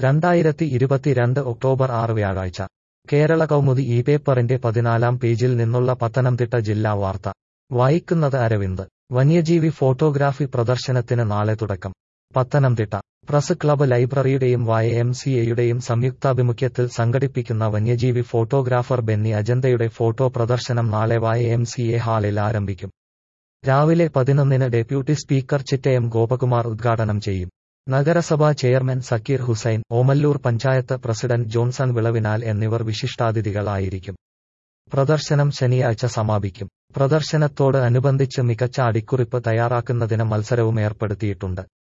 രണ്ടായിരത്തി ഇരുപത്തിരണ്ട് ഒക്ടോബർ ആറ് വ്യാഴാഴ്ച കേരള കൗമുദി ഈ പേപ്പറിന്റെ പതിനാലാം പേജിൽ നിന്നുള്ള പത്തനംതിട്ട ജില്ലാ വാർത്ത വായിക്കുന്നത് അരവിന്ദ് വന്യജീവി ഫോട്ടോഗ്രാഫി പ്രദർശനത്തിന് നാളെ തുടക്കം പത്തനംതിട്ട പ്രസ് ക്ലബ്ബ് ലൈബ്രറിയുടെയും വൈ എം സി എയുടെയും സംയുക്താഭിമുഖ്യത്തിൽ സംഘടിപ്പിക്കുന്ന വന്യജീവി ഫോട്ടോഗ്രാഫർ ബെന്നി അജന്തയുടെ ഫോട്ടോ പ്രദർശനം നാളെ വൈ എം സി എ ഹാളിൽ ആരംഭിക്കും രാവിലെ പതിനൊന്നിന് ഡെപ്യൂട്ടി സ്പീക്കർ ചിറ്റയം ഗോപകുമാർ ഉദ്ഘാടനം ചെയ്യും നഗരസഭാ chairman Zakir Hussain Omallur panchayat president Johnson Vilavinal എന്നിവർ വിശിഷ്ടാതിഥികളായിരിക്കും പ്രദർശനം ശനിയാഴ്ച സമാപിക്കും പ്രദർശനത്തോട് അനുബന്ധിച്ച് മികച്ച അടിക്കുറിപ്പ് തയ്യാറാക്കുന്നതിന് മത്സരവും ഏർപ്പെടുത്തിയിട്ടുണ്ട്